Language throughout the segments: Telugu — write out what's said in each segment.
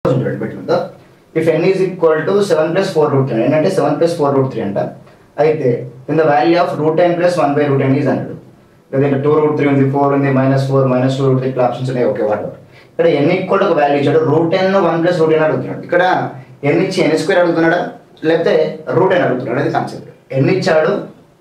కొంచెం చూడండి పెట్టుకుందా if n is equal to seven plus four root three ఏంటంటే seven plus four root three అంట అయితే in the value of root N plus one by root n is అన్నాడు లేదంటే టూ రూట్ త్రీ ఉంది ఫోర్ ఉంది minus four minus two root three ఇట్లా ఆప్షన్స్ ఉన్నాయి ఓకే వాట్ ఇక్కడ ఎన్ ఈక్వల్ ఒక వాల్యూ ఇచ్చాడు రూట్ ఎన్ వన్ ప్లస్ రూట్ ఎన్ అడుగుతున్నాడు ఇక్కడ ఎన్ ఇచ్చి ఎన్ స్క్వేర్ అడుగుతున్నాడా లేకపోతే రూట్ ఎన్ అడుగుతున్నాడు అది కాన్సెప్ట్ ఎన్ ఇచ్చాడు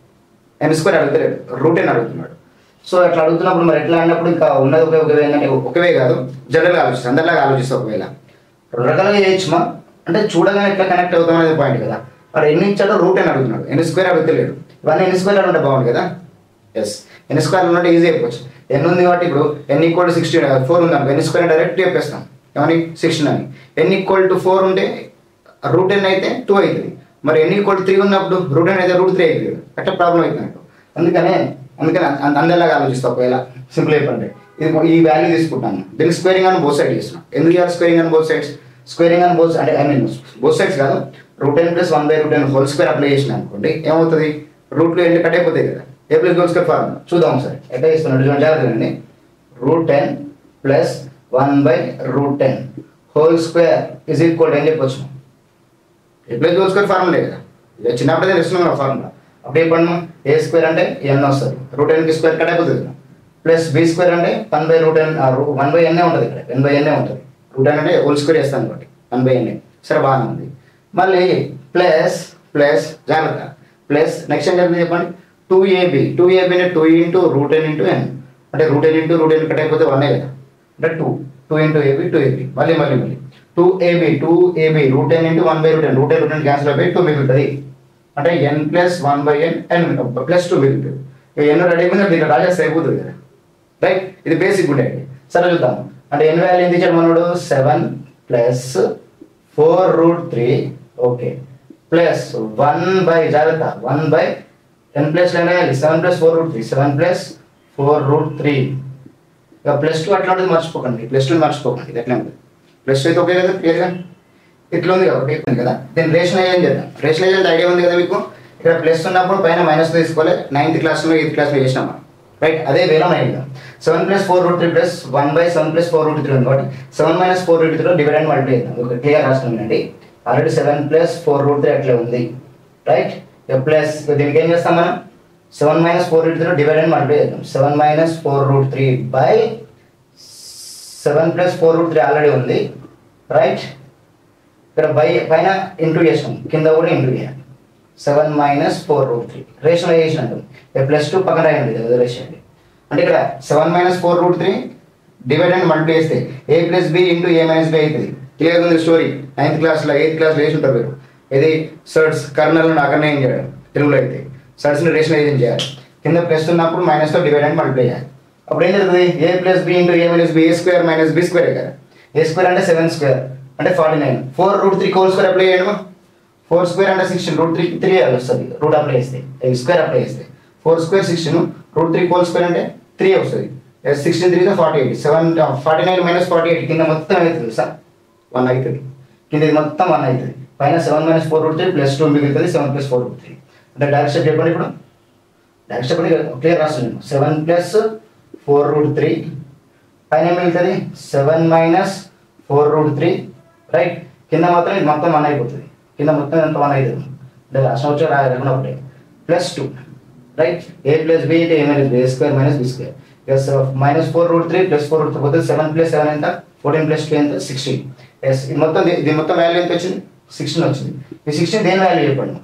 ఎన్ స్క్వేర్ అడుగుతలేడు రూట్ ఎన్ అడుగుతున్నాడు సో అట్లా అడుగుతున్నప్పుడు మరి ఎట్లా అన్నప్పుడు ఇంకా ఉన్నది ఒకే ఒక వే ఏంటంటే ఒకవే కాదు జనరల్గా ఆలోచిస్తాం అందరిలాగా ఆలోచిస్తాం ఒకవేళ రెండు రకాలుగా చేయొచ్చుమా అంటే చూడగానే ఎట్లా కనెక్ట్ అవుతాం అనేది పాయింట్ కదా వాడు ఎన్ని ఇచ్చాడో రూట్ అని అడుగుతున్నాడు ఎన్ని స్క్వేర్ అడుగుతలేడు ఇవన్నీ ఎన్ని స్క్వేర్ ఉంటే బాగుంది కదా ఎస్ ఎన్ని స్క్వేర్ ఉన్నట్టు ఈజీ అయిపోవచ్చు ఎన్ని ఉంది కాబట్టి ఇప్పుడు ఎన్ ఈక్వల్ టు సిక్స్టీన్ ఫోర్ ఉంది అనుకో ఎన్ని స్క్వేర్ డైరెక్ట్ చెప్పేస్తాం ఏమని సిక్స్టీన్ అని ఎన్ ఈక్వల్ టు ఫోర్ ఉంటే రూట్ ఎన్ అయితే టూ అవుతుంది మరి ఎన్ ఈక్వల్ త్రీ ఉన్నప్పుడు రూట్ ఎన్ అయితే రూట్ త్రీ అవుతుంది అట్లా ప్రాబ్లం అవుతుంది నాకు అందుకనే అందుకని అం- అందరిలాగా ఆలోచిస్తా ఒకవేళ సింపుల్ అయిపోయింది ఇది ఈ వాల్యూ తీసుకుంటాను దీనికి స్క్వేరింగ్ అని బోత్ సైడ్ చేస్తున్నాం ఎందుకు చేయాలి స్క్వేరింగ్ అని బోత్ సైడ్స్ స్క్వేరింగ్ అని బోత్ అంటే ఐ మీన్ బోత్ సైడ్స్ కాదు root N plus one by root n whole square apply చేసిన అనుకోండి ఏమవుతుంది రూట్లో ఎన్ని కట్ అయిపోతాయి కదా a plus whole square formula చూద్దాం ఒకసారి ఎట్లా ఇస్తున్నాడు చూడండి జాగ్రత్తగా అండి root ten plus one by root ten whole square is equal అని చెప్పొచ్చు ఎప్పుడైతే హోల్ స్క్వేర్ ఫార్ములే కదా ఇక చిన్నప్పుడే తెలుస్తున్నాం ఫార్ములా అప్పుడు చెప్పండి ఏ స్క్వేర్ అంటే ఎన్ వస్తుంది రూట్ ఎన్కి స్క్వేర్ కట్ అయిపోతుంది కదా ప్లస్ బి స్క్వేర్ అంటే one by root N one by ఎన్నే ఉంటుంది ఇక్కడ ఎన్ బై ఎన్నే ఉంటుంది రూట్ ఎన్ అంటే హోల్ స్క్వేర్ చేస్తాను కాబట్టి వన్ బై ఎన్ఏ సరే బాగానే ఉంది మళ్ళీ ప్లస్ ప్లస్ జాగ్రత్త ప్లస్ నెక్స్ట్ ఏం జరిగింది చెప్పండి టూ ఏబి టూ ఏబి అంటే two into root N into N అంటే root N into root N cut అయిపోతే వన్ కదా అంటే two two into AB two AB మళ్ళీ మళ్ళీ మళ్ళీ two AB two AB root N into one by root N root N root N cancel అయిపోయి టూ మిగులుతుంది అంటే N plus one by N N plus two మిగులుతుంది ఇక ఎన్ రెడీ అయిపోయింది దీంట్లో రాజేస్తే అయిపోతుంది కదా రైట్ ఇది బేసిక్ ఉండే సరే చూద్దాం అంటే ఎన్ వాల్యూ ఎంత ఇచ్చాడు మనోడు seven plus four root three okay plus one by జాగ్రత్త వన్ బై ఎన్ ప్లస్ లో రాయాలి seven plus four root three seven plus four root three ఇక ప్లస్ టూ అట్లా ఉంటుంది మర్చిపోకండి ప్లస్ టూ మర్చిపోకండి ఇది ఎట్లా ఉంటుంది ప్లస్ టూ అయితే ఓకే కదా క్లియర్గా ఇట్లా ఉంది కాబట్టి ఉంది కదా దీన్ని రేషనైజ్ ఏం చేద్దాం రేషనైజ్ అంటే ఐడియా ఉంది కదా మీకు ఇక్కడ ప్లస్ ఉన్నప్పుడు పైన మైనస్ తీసుకోవాలి నైన్త్ క్లాస్లో ఎయిత్ క్లాస్లో చేసినాం మనం రైట్ అదే వేలో mind seven plus four root three plus one by seven plus four root three ఉంది కాబట్టి సెవెన్ మైనస్ ఫోర్ రూట్ త్రీలో డివైడ్ అండ్ మల్టిప్లై చేద్దాం ఒక క్లియర్ రాస్తున్నానండి already seven plus four root three అట్లే ఉంది రైట్ ప్లస్ దీనికి ఏం చేస్తాం మనం seven minus four root three divide and multiply చేద్దాం seven minus four root three by seven plus four root three already ఉంది రైట్ ఇక్కడ బై పైన ఇంటూ చేసాం కింద కూడా ఇంటూ చేయాలి seven minus four root three rationalisation అంటాం ప్లస్ టూ పక్కన రాయండి ఇది వదిలేసేయండి అంటే ఇక్కడ seven minus four root three divide and multiply చేస్తే A plus B into A minus B అవుతుంది క్లియర్ ఉంది స్టోరీ నైన్త్ క్లాస్లో ఎయిత్ క్లాస్లో వేసి ఉంటారు మీరు ఇది సర్ట్స్ కర్నల్ అక్కడనే ఏం చేయడం తెలుగులో అయితే సర్ట్స్ని రేషనలైజేషన్ చేయాలి కింద ప్లస్ ఉన్నప్పుడు మైనస్తో డివైడ్ అండ్ మల్టిప్లై చేయాలి అప్పుడు ఏం జరుగుతుంది A plus B into A minus B A square minus B square కదా ఏ స్క్వేర్ అంటే సెవెన్ స్క్వేర్ అంటే forty nine four root three whole square apply చేయండి ఫోర్ స్క్వేర్ అంటే సిక్స్టీన్ రూట్ త్రీ త్రీ వస్తుంది రూట్ అప్లై చేస్తే స్క్వేర్ అప్లై చేస్తే four square sixteen root three whole square అంటే త్రీ వస్తుంది sixteen three forty eight seven forty nine minus forty eight కింద మొత్తం అవుతుంది సార్ వన్ అవుతుంది కింద ఇది మొత్తం వన్ అవుతుంది పైన seven minus four root three plus two మిగులుతుంది seven plus four root three అంటే డైరెక్ట్ స్టెప్ చెప్పండి ఇప్పుడు డైరెక్ట్ స్టెప్ క్లియర్ రాస్తున్నాను seven plus four root three పైన ఏం మిగులుతుంది seven minus four root three right కింద మాత్రం ఇది మొత్తం వన్ అయిపోతుంది కింద మొత్తం ఎంత వన్ అవుతుంది అంటే రాసిన వచ్చి రాయకుండా ఒకటే plus two right A plus B అంటే A minus B A square minus B square yes minus four root three plus four root three పోతే సెవెన్ ప్లస్ సెవెన్ ఎంత ఫోర్టీన్ ప్లస్ టూ ఎంత సిక్స్టీన్ ఎస్ ఇది మొత్తం దీ- దీని మొత్తం వాల్యూ ఎంత వచ్చింది సిక్స్టీన్ వచ్చింది ఈ సిక్స్టీన్ దేని వాల్యూ చెప్పండి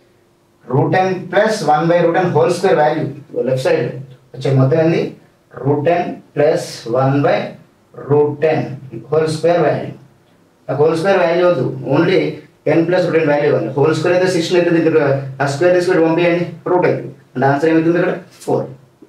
root ten plus one by root ten whole square value left side వచ్చే మొత్తం ఏంది root ten plus one by root ten whole square value నాకు హోల్ స్క్వేర్ వాల్యూ వద్దు only ten plus root ten value ఇవ్వాలి హోల్ స్క్వేర్ అయితే సిక్స్టీన్ అయితే దగ్గర ఆ స్క్వేర్ తీసుకొని పంపించండి రూట్ అవుతుంది అంటే ఆన్సర్ ఏమవుతుంది ఇక్కడ ఫోర్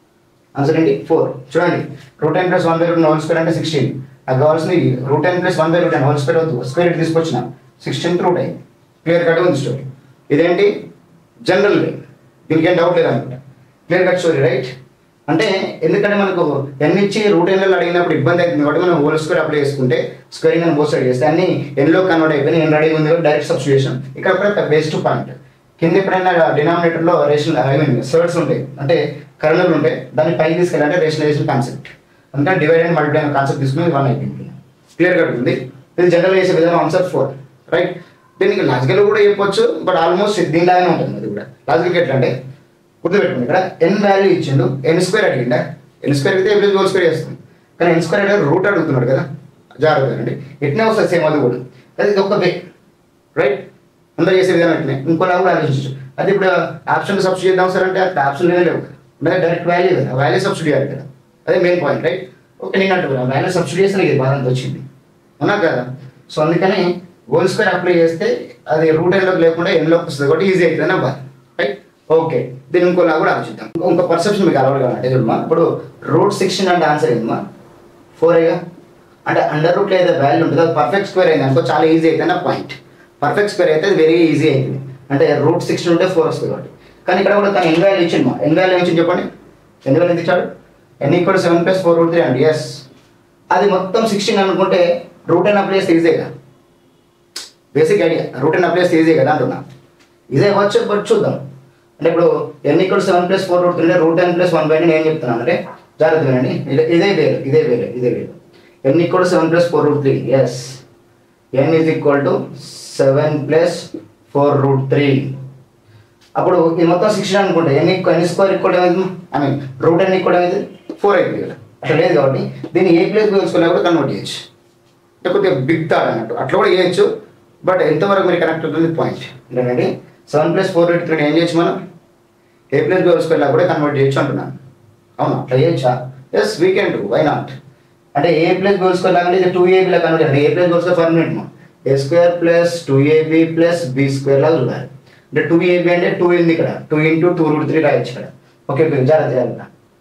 ఆన్సర్ ఏంటి ఫోర్ చూడండి root ten plus one by root whole square అంటే సిక్స్టీన్ నాకు కావాల్సింది root ten plus one by root ten whole square వద్దు స్క్వేర్ ఇటు తీసుకొచ్చిన సిక్స్టీన్ రూట్ అయింది క్లియర్ కట్ ఉంది స్టోరీ ఇదేంటి జనరల్ వే దీనికి ఏం డౌట్ లేదు అనుకుంటా క్లియర్ కట్ స్టోరీ రైట్ అంటే ఎందుకంటే మనకు ఎన్ ఇచ్చి రూట్ ఎన్లలో అడిగినప్పుడు ఇబ్బంది అవుతుంది కాబట్టి మనం హోల్ స్క్వేర్ అప్లై చేసుకుంటే స్క్వేరింగ్ అని బోత్ సైడ్ చేస్తే అన్ని ఎన్లో కన్వర్ట్ అయిపోయి నేను రెడీ ఉంది డైరెక్ట్ సబ్స్టిట్యూషన్ ఇక్కడ కూడా బెస్ట్ పాయింట్ కింద ఎప్పుడైనా డినామినేటర్లో రేషన్ ఐ మీన్ సర్ట్స్ ఉంటాయి అంటే కర్నూలు ఉంటాయి దాన్ని పైకి తీసుకెళ్ళాలంటే రేషనలైజేషన్ కాన్సెప్ట్ అందుకని డివైడ్ అండ్ మల్టిప్లై అనే కాన్సెప్ట్ తీసుకుని వన్ అయిపోయింది క్లియర్ కట్ ఉంది ఇది జనరల్ చేసే విధానం ఆన్సర్ ఫోర్ రైట్ దీనికి లాజికల్ కూడా చెప్పొచ్చు బట్ ఆల్మోస్ట్ దీనిలాగానే ఉంటుంది అది కూడా లాజికల్ ఎట్లా అంటే గుర్తుపెట్టుకోండి ఇక్కడ ఎన్ వాల్యూ ఇచ్చిండు ఎన్ స్క్వేర్ అడిగిండా ఎన్ స్క్వేర్ అయితే ఏ ప్లస్ హోల్ స్క్వేర్ చేస్తాం కానీ ఎన్ స్క్వేర్ అంటే రూట్ అడుగుతున్నాడు కదా జాగ్రత్త అండి ఎట్నే వస్తుంది సేమ్ అది కూడా అది ఇది ఒక వే రైట్ అందరూ చేసే విధానం ఎట్లనే ఇంకోలా కూడా ఆలోచించచ్చు అది ఇప్పుడు ఆప్షన్ సబ్సిడీ చేద్దాం సార్ అంటే అక్కడ ఆప్షన్ లేనే లేవు కదా ఉన్నది డైరెక్ట్ వాల్యూ కదా వాల్యూ సబ్సిడీ చేయాలి కదా అదే మెయిన్ పాయింట్ రైట్ ఓకే నేను అంటున్నా వాల్యూ సబ్సిడీ చేస్తే ఇది బాధ అంత వచ్చింది అవునా కదా సో అందుకని హోల్ స్క్వేర్ అప్లై చేస్తే అది రూట్ ఎన్లోకి లేకుండా ఎన్లోకి వస్తుంది కాబట్టి ఈజీ అవుతుంది అన్న బాధ రైట్ ఓకే దీని ఇంకోలా కూడా ఆలోచిద్దాం ఇంకో- ఇంకో పర్సెప్షన్ మీకు అలవాటు కావాలంటే చూడమ్మా ఇప్పుడు రూట్ సిక్స్టీన్ అంటే ఆన్సర్ ఏందమ్మా ఫోర్ ఏగా అంటే అండర్ రూట్ లేదా వాల్యూ ఉంటుంది అది పర్ఫెక్ట్ స్క్వేర్ అయింది అనుకో చాలా ఈజీ అయితే నా పాయింట్ పర్ఫెక్ట్ స్క్వేర్ అయితే అది వెరీ ఈజీ అవుతుంది అంటే రూట్ సిక్స్టీన్ ఉంటే ఫోర్ వస్తుంది కాబట్టి కానీ ఇక్కడ కూడా తను ఎన్ వాల్యూ ఇచ్చింది మా ఎన్ వాల్యూ ఇచ్చింది చెప్పండి ఎన్ని వాల్యూ ఎంత ఇచ్చాడు N equal seven plus four root three అండి ఎస్ అది మొత్తం సిక్స్టీన్ అనుకుంటే రూట్ అండ్ అప్లై చేస్తే ఈజీగా basic idea root and apply చేస్తే ఈజీ కదా అంటున్నా ఇదే అవ్వచ్చు బట్ చూద్దాం అంటే ఇప్పుడు ఎన్ equal seven plus four root three root N plus one by నేను చెప్తున్నాను అంటే జాగ్రత్త వినండి ఇదే- ఇదే వేరు ఇదే వేరు ఇదే వేరు N equal seven plus four root three yes N is equal to seven plus four root three అప్పుడు ఇది మొత్తం సిక్స్టీన్ అనుకుంటే ఎన్ని ఎన్ని స్క్వేర్ ఈక్వల్ ఏమైంది I mean root N equal ఏమైంది ఫోర్ అయిపోయింది కదా అట్లా లేదు కాబట్టి దీన్ని ఏ ప్లేస్ వేసుకున్నా కూడా కన్వర్ట్ చేయొచ్చు అంటే కొద్దిగా బిగ్ థాట్ అన్నట్టు అట్లా కూడా చేయొచ్చు బట్ ఎంతవరకు మీరు కనెక్ట్ అవుతుంది పాయింట్ ఏంటంటే seven plus four eight three ఏం చేయొచ్చు మనం ఏ ప్లస్ బి స్క్వేర్ కూడా కన్వర్ట్ చేయొచ్చు అంటున్నాను అవునా అట్లా చేయొచ్చా ఎస్ వీకెండ్ వై నాట్ అంటే ఏ ప్లస్ బి స్క్వేర్ లాగా ఇది టూ ఏబీలా కన్వర్ట్ చేయాలి A plus B square permanent మా A square plus two AB plus B square లాగా చూడాలి అంటే టూ ఏబీ అంటే టూ ఉంది ఇక్కడ two into two root three రాయొచ్చు ఇక్కడ ఓకే జాగ్రత్త జాగ్రత్త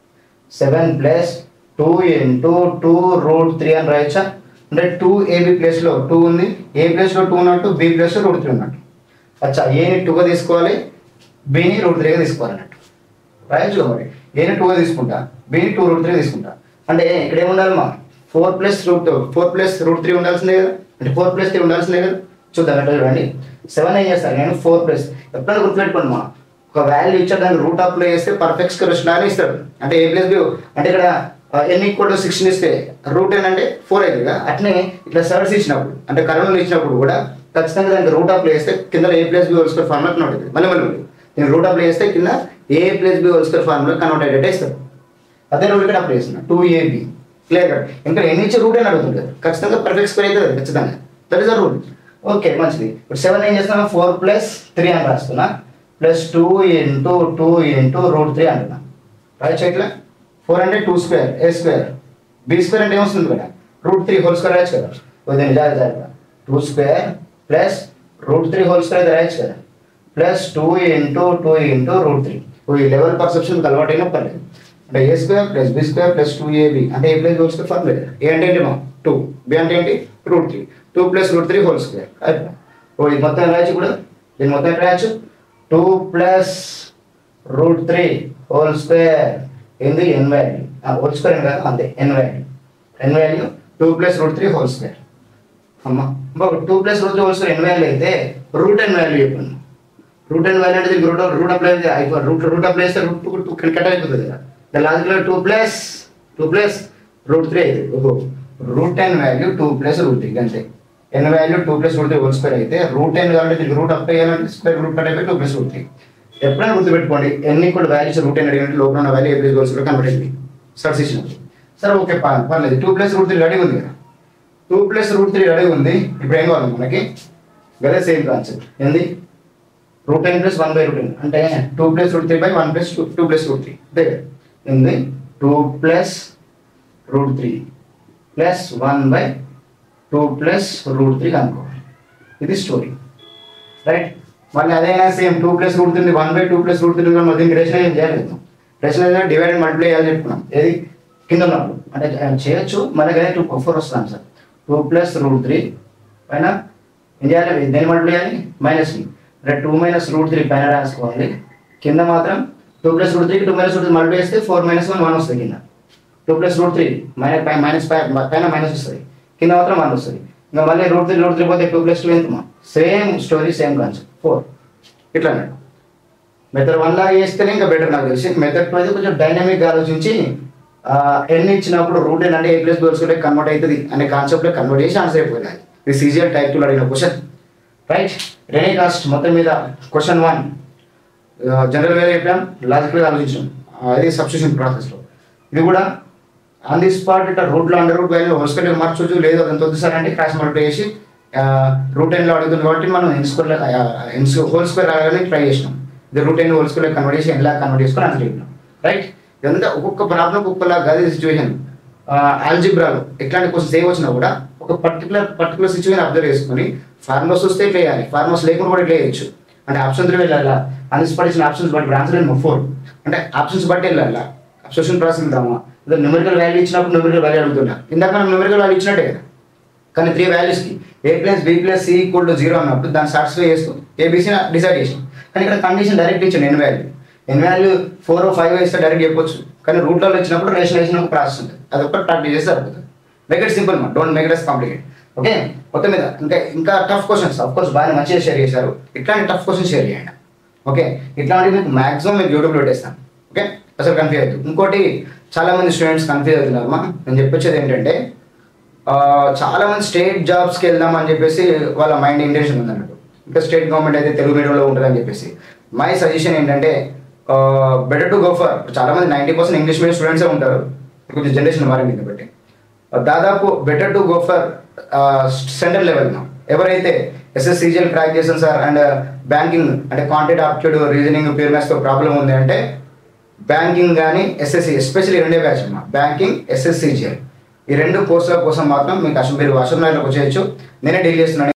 seven plus two into two root three అని రాయొచ్చా అంటే టూ ఏబి ప్లేస్లో టూ ఉంది ఏ ప్లేస్లో టూ ఉన్నట్టు బి ప్లేస్లో రూట్ త్రీ ఉన్నట్టు అచ్చా ఏని టూగా తీసుకోవాలి బిని రూట్ త్రీగా తీసుకోవాలి అన్నట్టు రాయొచ్చు కదా మరి ఏని టూగా తీసుకుంటా బిని టూ రూట్ త్రీ తీసుకుంటా అంటే ఇక్కడ ఏముండాలి మా four plus root four plus root three ఉండాల్సిందే కదా అంటే ఫోర్ ప్లస్ త్రీ ఉండాల్సిందే కదా చూద్దాం ఎట్లా చూడండి సెవెన్ ఏం చేస్తారు నేను ఫోర్ ప్లస్ ఎప్పుడైనా గుర్తుపెట్టుకోండి మా ఒక వాల్యూ ఇచ్చాడు దాన్ని రూట్ అప్లై చేస్తే పర్ఫెక్ట్ స్క్వేర్ లానే ఇస్తాడు అంటే ఏ ప్లస్ బి అంటే ఇక్కడ ఎన్ ఈక్వల్ టు సిక్స్టీన్ ఇస్తే రూట్ ఎన్ అంటే ఫోర్ అవుతుంది కదా అట్నే ఇట్లా సర్స్ ఇచ్చినప్పుడు అంటే కరోనాలు ఇచ్చినప్పుడు కూడా ఖచ్చితంగా దానికి రూట్ అప్లై చేస్తే కింద A plus B whole square formula convert అవుతుంది మళ్ళీ మళ్ళీ మళ్ళీ నేను రూట్ అప్లై చేస్తే కింద A plus B whole square formula convert అయ్యేటట్టు ఇస్తాడు అదే రూల్ ఇక్కడ అప్లై చేస్తున్నా టూ ఏబి క్లియర్ కట్ ఇంకా ఎన్ని ఇచ్చే రూట్ అని అడుగుతుంది కదా ఖచ్చితంగా పర్ఫెక్ట్ స్క్వేర్ అవుతుంది కదా ఖచ్చితంగా that is a rule okay మంచిది ఇప్పుడు సెవెన్ ఏం చేస్తున్నా ఫోర్ ప్లస్ త్రీ అని రాస్తున్నా plus two into two into root three అంటున్నా రైట్ ఇట్లా ఫోర్ అంటే two square A square B square అంటే ఏమొస్తుంది కదా రూట్ త్రీ హోల్ స్క్వేర్ రాయొచ్చు కదా వదిలేండి జాగ్రత్త జాగ్రత్త two square plus root three whole square రాయొచ్చు కదా plus two into two into root three ఈ లెవెల్ పర్సెప్షన్ అలవాటు అయినా పర్లేదు అంటే A square plus B square plus two AB అంటే A plus whole square formula A అంటే ఏంటి మా టూ బి అంటే ఏంటి root three two plus root three whole square అయిపోయింది ఓ ఇది మొత్తం రాయొచ్చు ఇప్పుడు దీన్ని మొత్తం ఎట్లా రాయొచ్చు two plus root three whole square ఏంది ఎన్ వాల్యూ హోల్ స్క్వేర్ కాదు అంతే N value N value two plus root three whole square అమ్మా two plus root three whole square N value అయితే రూట్ ఎన్ వాల్యూ చెప్పండి రూట్ అండ్ వాల్యూ అంటే దీనికి రూట్ రూట్ అప్లై అయిపో రూట్ రూట్ అప్లై చేస్తే రూట్ టూ టూ కట్ అయిపోతుంది కదా the logical two plus two plus root three అయితే ఓహో route and value two plus root three అంతే N value two plus root three whole square అయితే రూట్ ఎన్ కాబట్టి దీనికి రూట్ అప్లై చేయాలంటే స్క్వేర్ రూట్ కట్ అయిపోయి టూ ప్లస్ రూట్ త్రీ ఎప్పుడైనా గుర్తుపెట్టుకోండి ఎన్ని కూడా వాల్యూస్ రూట్ ఎన్ అడిగినట్టు లోపల ఉన్న value A plus whole square convert అయింది సర్చ్ ఇచ్చినప్పుడు సరే ఓకే పా- పర్లేదు two plus root three ready ఉంది కదా two plus root three ready ఉంది ఇప్పుడు ఏం కావాలి మనకి గదే సేమ్ కాన్సెప్ట్ ఏంది root N plus one by root N అంటే two plus root three by one plus two two plus root three అంతే కదా ఏంది two plus root three plus one by two plus root three కనుక్కోవాలి ఇది స్టోరీ రైట్ మళ్ళీ అదైనా same two plus root three one by two plus root three మరి దీనికి రేషన్ ఏం చేయలేదు రేషన్ డివైడ్ అండ్ మల్టిప్లై చేయాలని చెప్పుకున్నాం ఏది కింద ఉన్నప్పుడు అంటే ఆ, చేయొచ్చు మనకి అదే టూ ఫోర్ వస్తున్నాం sir two plus root three పైన ఏం చేయాలి దేని మల్టిప్లై చేయాలి మైనస్ అంటే టూ మైనస్ రూట్ త్రీ పైన రాసుకోవాలి కింద మాత్రం టూ ప్లస్ రూట్ త్రీకి two minus root three multiply చేస్తే ఫోర్ మైనస్ వన్ వన్ వస్తుంది కింద two plus root three minus minus పైన మైనస్ వస్తుంది కింద మాత్రం వన్ వస్తుంది ఇంకా మళ్ళీ రూట్ త్రీ రూట్ త్రీ పోతే టూ ప్లస్ టూ ఎంత same story same concept four ఇట్లా అన్నాడు మెథడ్ వన్ లాగా చేస్తేనే ఇంకా బెటర్ నాకు తెలిసి మెథడ్ టూ అయితే కొంచెం డైనమిక్ ఆలోచించి ఎన్ ఇచ్చినప్పుడు రూట్ ఎన్ అంటే ఏ ప్లస్ బోర్స్ కన్వర్ట్ అవుతుంది అనే కాన్సెప్ట్లో కన్వర్ట్ చేసి ఆన్సర్ అయిపోయినాయి ఇది సీజిఎల్ టైప్ టూలో అడిగిన క్వశ్చన్ రైట్ రెనీ కాస్ట్ మొత్తం మీద క్వశ్చన్ వన్ జనరల్ వేరే చెప్పాం లాజికల్గా ఆలోచించాం అది సబ్స్టిట్యూషన్ ప్రాసెస్లో ఇది కూడా ఆన్ ది స్పాట్ ఇట్లా రూట్లో అండర్ రూట్ వాల్యూ హోల్స్కర్ మార్చొచ్చు లేదు అదంత వద్దు సార్ అంటే క్రాస్ మల్టిప్లై చేసి రూట్ టెన్లో అడుగుతుంది కాబట్టి మనం N square N whole square రాగానే ట్రై చేసినాం ఇది root ten whole square convert చేసి ఎన్లా కన్వర్ట్ చేసుకొని ఆన్సర్ చెప్పినాం రైట్ ఇదంతా ఒక్కొక్క ప్రాబ్లం ఒక్కొక్కలా గది సిచ్యువేషన్ ఆల్జిబ్రాలో ఎట్లాంటి క్వశ్చన్స్ ఏ వచ్చినా కూడా ఒక పర్టికులర్ పర్టికులర్ సిచ్యువేషన్ అబ్జర్వ్ చేసుకొని ఫార్మర్స్ వస్తే ఇట్లా వేయాలి ఫార్మర్స్ లేకుండా కూడా ఇట్లా వేయచ్చు అంటే ఆప్షన్ త్రీ వెళ్ళాలా అన్ని పడిచిన ఆప్షన్స్ బట్టి ఆన్సర్ ఏమో ఫోర్ అంటే ఆప్షన్స్ బట్టి వెళ్ళాలా అబ్సర్షన్ ప్రాసెస్ వెళ్దామా లేదా న్యూమరికల్ వాల్యూ ఇచ్చినప్పుడు న్యూమరికల్ వాల్యూ అడుగుతున్నా ఇందాక మనం న్యూమరికల్ వాల్యూ ఇచ్చినట్టే కదా కానీ త్రీ వాల్యూస్కి A plus B plus C equal to zero అన్నప్పుడు దాన్ని సాటిస్ఫై చేస్తూ ఏబీసీ డిసైడ్ చేసాం కానీ ఇక్కడ కండిషన్ డైరెక్ట్ ఇచ్చాను N value N value four five ఇస్తే డైరెక్ట్ చెప్పొచ్చు కానీ రూట్లో వచ్చినప్పుడు రేషనలైజేషన్ ఒక ప్రాసెస్ ఉంటుంది అది ఒక్కటి ప్రాక్టీస్ చేస్తే సరిపోతుంది మేక్ ఇట్ సింపుల్ మా don't make it complicate okay మొత్తం మీద ఇంకా ఇంకా టఫ్ క్వశ్చన్స్ ఆఫ్ కోర్స్ బాగా మంచిగా షేర్ చేశారు ఇట్లాంటి టఫ్ క్వశ్చన్స్ షేర్ చేయండి ఓకే ఇట్లాంటివి మీకు మాక్సిమం మీకు యూట్యూబ్లో పెట్టేస్తాను ఓకే అసలు కన్ఫ్యూజ్ అవుతుంది ఇంకోటి చాలా మంది స్టూడెంట్స్ కన్ఫ్యూజ్ అవుతున్నారు అమ్మా నేను చెప్పొచ్చేది ఏంటంటే ఆ, చాలా మంది స్టేట్ జాబ్స్కి వెళ్దాం అని చెప్పేసి వాళ్ళ మైండ్ ఇంటెన్షన్ ఉందన్నట్టు ఇంకా స్టేట్ గవర్నమెంట్ అయితే తెలుగు మీడియంలో ఉంటుందని చెప్పేసి మై సజెషన్ ఏంటంటే బెటర్ టు గో ఫర్ చాలా మంది నైంటీ పర్సెంట్ ఇంగ్లీష్ మీడియం స్టూడెంట్సే ఉంటారు కొంచెం జనరేషన్ మారింది కాబట్టి దాదాపు better to go for central level ఎవరైతే ఎస్ఎస్సీజీఎల్ క్రాక్ చేసాం సార్ అండ్ బ్యాంకింగ్ అంటే కాంటెంట్ ఆప్టిట్యూడ్ రీజనింగ్ ప్యూర్ మ్యాథ్స్తో ప్రాబ్లం ఉంది అంటే బ్యాంకింగ్ కానీ ఎస్ఎస్సి ఎస్పెషల్లీ రెండే బ్యాచ్ అమ్మా బ్యాంకింగ్ ఎస్ఎస్సీజీఎల్ ఈ రెండు కోర్సుల కోసం మాత్రం మీకు అసలు మీరు అసలు వచ్చేయచ్చు నేనే డీల్ చేస్తున్నాను